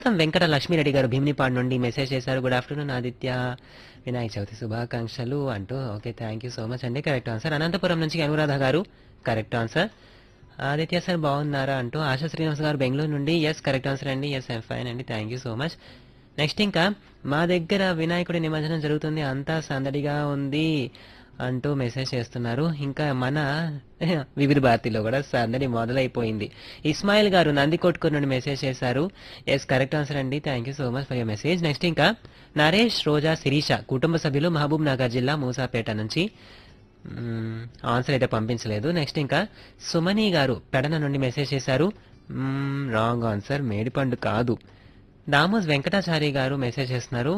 మొత్తం వెంకట లక్ష్మీరెడ్డి గారు భీమినిపాడు నుండి మెసేజ్ చేశారు గుడ్ ఆఫ్టర్నూన్ ఆదిత్య వినాయక చవితి శుభాకాంక్షలు అంటూ okay thank you so much అండి కరెక్ట్ ఆన్సర్ అనంతపురం నుంచి అనురాధ గారు కరెక్ట్ ఆన్సర్ ఆదిత్య సార్ బాగున్నారా అంటూ ఆశా శ్రీనివాస్ గారు బెంగళూరు నుండి ఎస్ కరెక్ట్ ఆన్సర్ అండి ఎస్ ఐమ్ ఫైన్ అండి thank you so much next ఇంకా మా దగ్గర వినాయకుడి నిమజ్జనం జరుగుతుంది అంతా సందడిగా ఉంది అంటూ మెసేజ్ చేస్తున్నారు ఇంకా మన వివిధ భారతిలో కూడా సందడి మొదలైపోయింది ఇస్మాయిల్ గారు నందికొట్కూరు నుండి మెసేజ్ చేశారు ఎస్ కరెక్ట్ ఆన్సర్ అండి thank you so much for your message next ఇంకా నరేష్ రోజా శిరీష కుటుంబ సభ్యులు మహబూబ్ నగర్ జిల్లా మూసాపేట నుంచి మ్మ్, ఆన్సర్ అయితే పంపించలేదు నెక్స్ట్ ఇంకా సుమని గారు పెడన నుండి మెసేజ్ చేశారు మ్మ్, రాంగ్ ఆన్సర్ మేడిపండు కాదు దామోస్ వెంకటాచారి గారు మెసేజ్ చేస్తున్నారు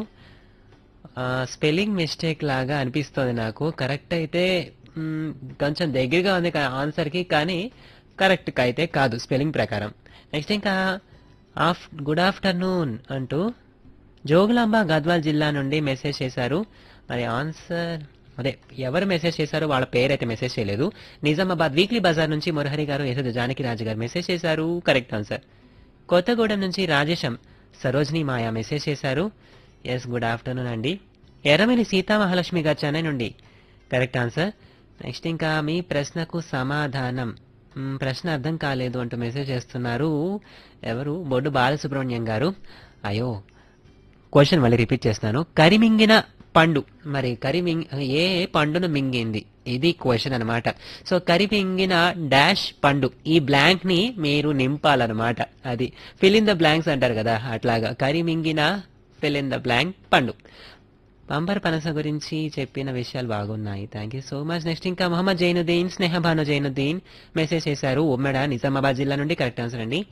ఆ, స్పెల్లింగ్ మిస్టేక్ లాగా అనిపిస్తుంది నాకు కరెక్ట్ అయితే మ్మ్, కొంచెం దగ్గరగా ఉంది కా- ఆన్సర్కి కానీ కరెక్ట్ అయితే కాదు స్పెల్లింగ్ ప్రకారం నెక్స్ట్ ఇంకా ఆఫ్ గుడ్ ఆఫ్టర్నూన్ అంటూ జోగులాంబ గద్వాల్ జిల్లా నుండి మెసేజ్ చేశారు మరి ఆన్సర్ అదే ఎవరు మెసేజ్ చేశారో వాళ్ళ పేరైతే మెసేజ్ చేయలేదు నిజామాబాద్ వీక్లీ బజార్ నుంచి మురహరి గారు యశోద జానకి రాజు గారు మెసేజ్ చేశారు కరెక్ట్ ఆన్సర్ కొత్తగూడెం నుంచి రాజేశం సరోజిని మాయా మెసేజ్ చేశారు ఎస్ గుడ్ ఆఫ్టర్నూన్ అండి ఎర్రమిని సీతామహాలక్ష్మి గారు చెన్నై నుండి కరెక్ట్ ఆన్సర్ నెక్స్ట్ ఇంకా మీ ప్రశ్నకు సమాధానం మ్, ప్రశ్న అర్థం కాలేదు అంటూ మెసేజ్ చేస్తున్నారు ఎవరు బొడ్డు బాలసుబ్రహ్మణ్యం గారు అయ్యో క్వశ్చన్ మళ్ళీ రిపీట్ చేస్తున్నాను కరిమింగిన పండు మరి కరిమింగ్ ఏ పండును మింగింది ఇది క్వశ్చన్ అన్నమాట సో కరిమింగిన డాష్ పండు ఈ బ్లాంక్ ని మీరు నింపాలన్నమాట అది ఫిల్ ఇన్ ద బ్లాంక్స్ అంటారు కదా అట్లాగా కరిమింగిన ఫిల్ ఇన్ ద బ్లాంక్ పండు పంపర్ పనస గురించి చెప్పిన విషయాలు బాగున్నాయి thank you so much next ఇంకా మొహమ్మద్ జైనుద్దీన్ స్నేహబాను జైనుద్దీన్ మెసేజ్ చేశారు ఉమ్మడ నిజామాబాద్ జిల్లా నుండి కరెక్ట్ ఆన్సర్ అండి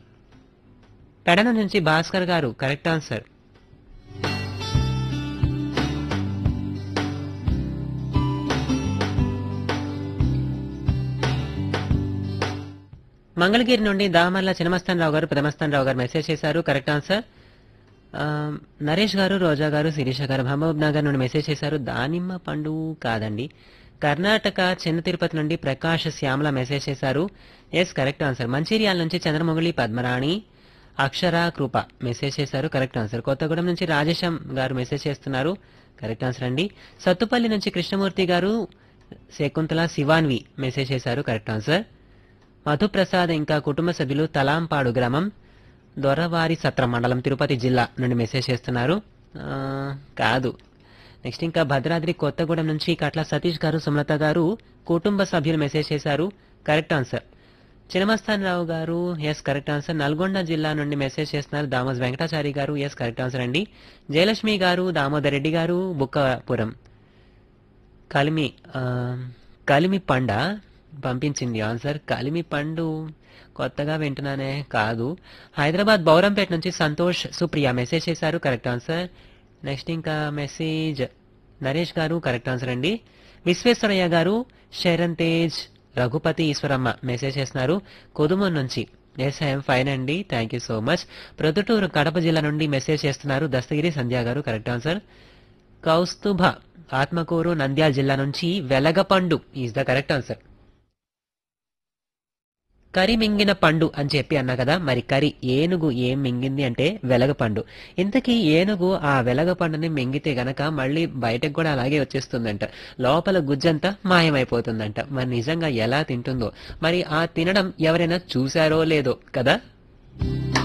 పెడన నుంచి భాస్కర్ గారు కరెక్ట్ ఆన్సర్ మంగళగిరి నుండి దామర్ల చినమస్తాన్ రావు గారు పెదమస్తాన్ రావు గారు మెసేజ్ చేశారు కరెక్ట్ ఆన్సర్ ఆ, నరేష్ గారు రోజా గారు శిరీష గారు మహబూబ్ నగర్ నుండి మెసేజ్ చేశారు దానిమ్మ పండు కాదండి కర్ణాటక చిన్న తిరుపతి నుండి ప్రకాష్ శ్యామల మెసేజ్ చేశారు ఎస్ కరెక్ట్ ఆన్సర్ మంచిర్యాల నుంచి చంద్రమొగలి పద్మరాణి అక్షర కృప మెసేజ్ చేశారు కరెక్ట్ ఆన్సర్ కొత్తగూడెం నుంచి రాజేశం గారు మెసేజ్ చేస్తున్నారు కరెక్ట్ ఆన్సర్ అండి సత్తుపల్లి నుంచి కృష్ణమూర్తి గారు శకుంతల శివాన్వి మెసేజ్ చేశారు కరెక్ట్ ఆన్సర్ మధుప్రసాద్ ఇంకా కుటుంబ సభ్యులు తలాంపాడు గ్రామం దొరవారి సత్రం మండలం తిరుపతి జిల్లా నుండి మెసేజ్ చేస్తున్నారు ఆ, కాదు నెక్స్ట్ ఇంకా భద్రాద్రి కొత్తగూడెం నుంచి కట్ల సతీష్ గారు సుమలత గారు కుటుంబ సభ్యులు మెసేజ్ చేశారు కరెక్ట్ ఆన్సర్ చినమస్తాన్ రావు గారు ఎస్ కరెక్ట్ ఆన్సర్ నల్గొండ జిల్లా నుండి మెసేజ్ చేస్తున్నారు దామోస్ వెంకటాచారి గారు ఎస్ కరెక్ట్ ఆన్సర్ అండి జయలక్ష్మి గారు దామోదర్ రెడ్డి గారు బుక్కపురం కలిమి ఆ, కలిమి పండ పంపించింది ఆన్సర్ కలిమి పండు కొత్తగా వింటున్నానే కాదు హైదరాబాద్ బౌరంపేట నుంచి సంతోష్ సుప్రియ మెసేజ్ చేశారు కరెక్ట్ ఆన్సర్ నెక్స్ట్ ఇంకా message Naresh garu correct answer అండి విశ్వేశ్వరయ్య గారు శరణ్ తేజ్ రఘుపతి ఈశ్వరమ్మ మెసేజ్ చేస్తున్నారు కొదుమూరు నుంచి ఎస్ ఐఎమ్ ఫైన్ అండి thank you so much Proddatur Kadapa జిల్లా నుండి మెసేజ్ చేస్తున్నారు దస్తగిరి సంధ్య గారు కరెక్ట్ ఆన్సర్ కౌస్తుభ ఆత్మకూరు నంద్యాల జిల్లా నుంచి వెలగపండు ఈజ్ ద కరెక్ట్ ఆన్సర్ కరి మింగిన పండు అని చెప్పి అన్నా కదా మరి కరి ఏనుగు ఏం మింగింది అంటే వెలగపండు ఇంతకీ ఏనుగు ఆ వెలగపండుని మింగితే గనక మళ్ళీ బయటకు కూడా అలాగే వచ్చేస్తుందంట లోపల గుజ్జంతా మాయమైపోతుందంట మరి నిజంగా ఎలా తింటుందో మరి ఆ తినడం ఎవరైనా చూశారో లేదో కదా